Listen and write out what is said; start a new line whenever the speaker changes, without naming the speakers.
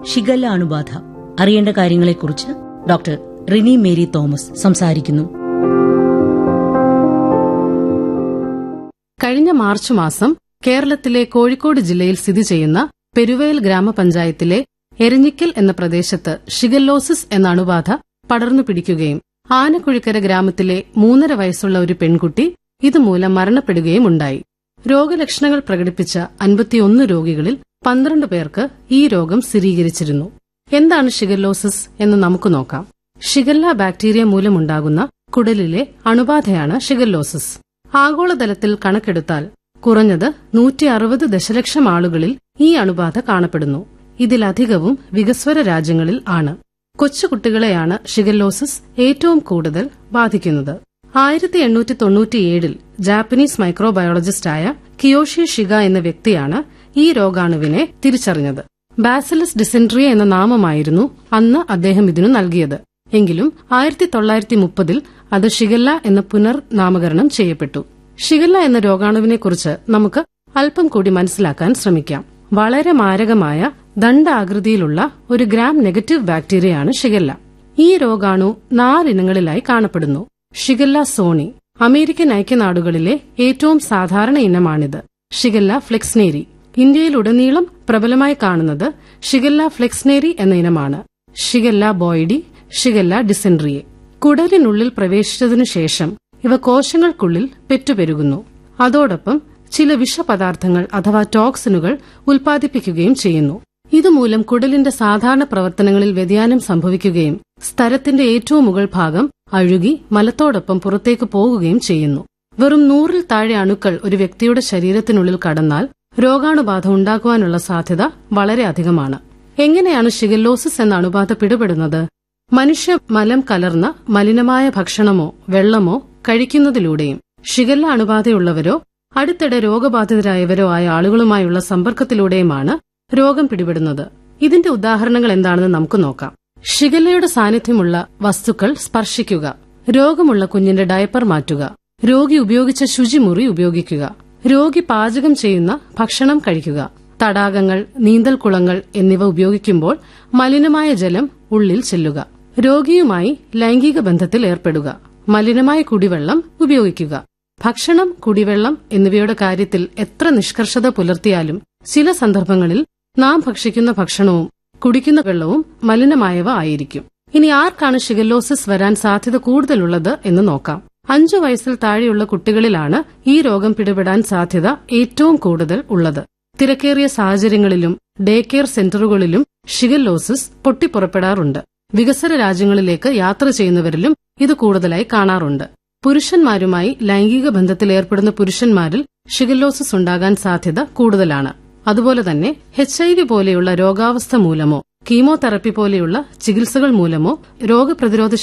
shigella അണുബാധ അറിയേണ്ട കാര്യങ്ങളെക്കുറിച്ച് ഡോക്ടർ റിനി മേരി തോമസ് സംസാരിക്കുന്നു
കഴിഞ്ഞ മാർച്ച് മാസം കേരളത്തിലെ കോഴിക്കോട് ജില്ലയിൽ സ്ഥിതി ചെയ്യുന്ന പെരുവയൽ ഗ്രാമപഞ്ചായത്തിലെ എരഞ്ഞിക്കൽ എന്ന പ്രദേശത്ത് ഷിഗല്ലോസിസ് എന്ന അണുബാധ പടർന്നു പിടിക്കുകയും ആനക്കുഴിക്കര ഗ്രാമത്തിലെ മൂന്നര വയസ്സുള്ള ഒരു പെൺകുട്ടി ഇതുമൂലം മരണപ്പെടുകയും ഉണ്ടായി രോഗലക്ഷണങ്ങൾ പ്രകടിപ്പിച്ച അൻപത്തിയൊന്ന് രോഗികളിൽ പന്ത്രണ്ട് പേർക്ക് ഈ രോഗം സ്ഥിരീകരിച്ചിരുന്നു എന്താണ് ഷിഗല്ലോസിസ് എന്ന് നമുക്ക് നോക്കാം ഷിഗല്ല ബാക്ടീരിയ മൂലമുണ്ടാകുന്ന കുടലിലെ അണുബാധയാണ് ഷിഗല്ലോസിസ് ആഗോളതലത്തിൽ കണക്കെടുത്താൽ കുറഞ്ഞത് നൂറ്റി അറുപത് ദശലക്ഷം ആളുകളിൽ ഈ അണുബാധ കാണപ്പെടുന്നു ഇതിലധികവും വികസ്വര രാജ്യങ്ങളിൽ ആണ് കൊച്ചുകുട്ടികളെയാണ് ഷിഗല്ലോസിസ് ഏറ്റവും കൂടുതൽ ബാധിക്കുന്നത് ആയിരത്തി എണ്ണൂറ്റി തൊണ്ണൂറ്റിയേഴിൽ ജാപ്പനീസ് മൈക്രോബയോളജിസ്റ്റായ കിയോഷി ഷിഗ എന്ന വ്യക്തിയാണ് ഈ രോഗാണുവിനെ തിരിച്ചറിഞ്ഞത് ബാസിലസ് ഡിസെൻട്രിയ എന്ന നാമമായിരുന്നു അന്ന് അദ്ദേഹം ഇതിനു നൽകിയത് എങ്കിലും ആയിരത്തി തൊള്ളായിരത്തി മുപ്പതിൽ അത് ഷിഗല്ല എന്ന് പുനർനാമകരണം ചെയ്യപ്പെട്ടു ഷിഗല്ല എന്ന രോഗാണുവിനെക്കുറിച്ച് നമുക്ക് അല്പം കൂടി മനസ്സിലാക്കാൻ ശ്രമിക്കാം വളരെ മാരകമായ ദണ്ഡാകൃതിയിലുള്ള ഒരു ഗ്രാം നെഗറ്റീവ് ബാക്ടീരിയയാണ് ഷിഗല്ല ഈ രോഗാണു നാലിനങ്ങളിലായി കാണപ്പെടുന്നു ഷിഗല്ല സോണി അമേരിക്കൻ ഐക്യനാടുകളിലെ ഏറ്റവും സാധാരണ ഇനമാണിത് ഷിഗല്ല ഫ്ലെക്സ്നേരി ഇന്ത്യയിലുടനീളം പ്രബലമായി കാണുന്നത് ഷിഗല്ല ഫ്ലെക്സ്നേരി എന്ന ഇനമാണ് ഷിഗല്ല ബോയ്ഡി ഷിഗല്ല ഡിസെൻട്രിയെ കുടലിനുള്ളിൽ പ്രവേശിച്ചതിനു ശേഷം ഇവ കോശങ്ങൾക്കുള്ളിൽ പെറ്റുപെരുകുന്നു അതോടൊപ്പം ചില വിഷപദാർത്ഥങ്ങൾ അഥവാ ടോക്സിനുകൾ ഉൽപ്പാദിപ്പിക്കുകയും ചെയ്യുന്നു ഇതുമൂലം കുടലിന്റെ സാധാരണ പ്രവർത്തനങ്ങളിൽ വ്യതിയാനം സംഭവിക്കുകയും സ്തരത്തിന്റെ ഏറ്റവും മുകൾ ഭാഗം അഴുകി മലത്തോടൊപ്പം പുറത്തേക്ക് പോകുകയും ചെയ്യുന്നു വെറും നൂറിൽ താഴെ അണുക്കൾ ഒരു വ്യക്തിയുടെ ശരീരത്തിനുള്ളിൽ കടന്നാൽ രോഗാണുബാധ ഉണ്ടാക്കുവാനുള്ള സാധ്യത വളരെ അധികമാണ് എങ്ങനെയാണ് ഷിഗല്ലോസിസ് എന്ന അണുബാധ പിടിപെടുന്നത് മനുഷ്യ മലം കലർന്ന മലിനമായ ഭക്ഷണമോ വെള്ളമോ കഴിക്കുന്നതിലൂടെയും ഷിഗല്ല അണുബാധയുള്ളവരോ അടുത്തിടെ രോഗബാധിതരായവരോ ആയ ആളുകളുമായുള്ള സമ്പർക്കത്തിലൂടെയുമാണ് രോഗം പിടിപെടുന്നത് ഇതിന്റെ ഉദാഹരണങ്ങൾ എന്താണെന്ന് നമുക്ക് നോക്കാം ഷിഗല്ലയുടെ സാന്നിധ്യമുള്ള വസ്തുക്കൾ സ്പർശിക്കുക രോഗമുള്ള കുഞ്ഞിന്റെ ഡയപ്പർ മാറ്റുക രോഗി ഉപയോഗിച്ച ശുചിമുറി ഉപയോഗിക്കുക രോഗി പാചകം ചെയ്യുന്ന ഭക്ഷണം കഴിക്കുക തടാകങ്ങൾ നീന്തൽക്കുളങ്ങൾ എന്നിവ ഉപയോഗിക്കുമ്പോൾ മലിനമായ ജലം ഉള്ളിൽ ചെല്ലുക രോഗിയുമായി ലൈംഗിക ബന്ധത്തിൽ ഏർപ്പെടുക മലിനമായ കുടിവെള്ളം ഉപയോഗിക്കുക ഭക്ഷണം കുടിവെള്ളം എന്നിവയുടെ കാര്യത്തിൽ എത്ര നിഷ്കർഷത പുലർത്തിയാലും ചില സന്ദർഭങ്ങളിൽ നാം ഭക്ഷിക്കുന്ന ഭക്ഷണവും കുടിക്കുന്ന വെള്ളവും മലിനമായവ ആയിരിക്കും ഇനി ആർക്കാണ് ഷിഗല്ലോസിസ് വരാൻ സാധ്യത കൂടുതലുള്ളത് എന്ന് നോക്കാം അഞ്ചു വയസ്സിൽ താഴെയുള്ള കുട്ടികളിലാണ് ഈ രോഗം പിടിപെടാൻ സാധ്യത ഏറ്റവും കൂടുതൽ ഉള്ളത് തിരക്കേറിയ സാഹചര്യങ്ങളിലും ഡേ കെയർ സെന്ററുകളിലും ഷിഗല്ലോസിസ് പൊട്ടിപ്പുറപ്പെടാറുണ്ട് വികസന രാജ്യങ്ങളിലേക്ക് യാത്ര ചെയ്യുന്നവരിലും ഇത് കൂടുതലായി കാണാറുണ്ട് പുരുഷന്മാരുമായി ലൈംഗിക ബന്ധത്തിൽ ഏർപ്പെടുന്ന പുരുഷന്മാരിൽ ഷിഗല്ലോസിസ് ഉണ്ടാകാൻ സാധ്യത കൂടുതലാണ് അതുപോലെ തന്നെ എച്ച് ഐ വി പോലെയുള്ള രോഗാവസ്ഥ മൂലമോ കീമോതെറപ്പി പോലെയുള്ള ചികിത്സകൾ മൂലമോ രോഗപ്രതിരോധ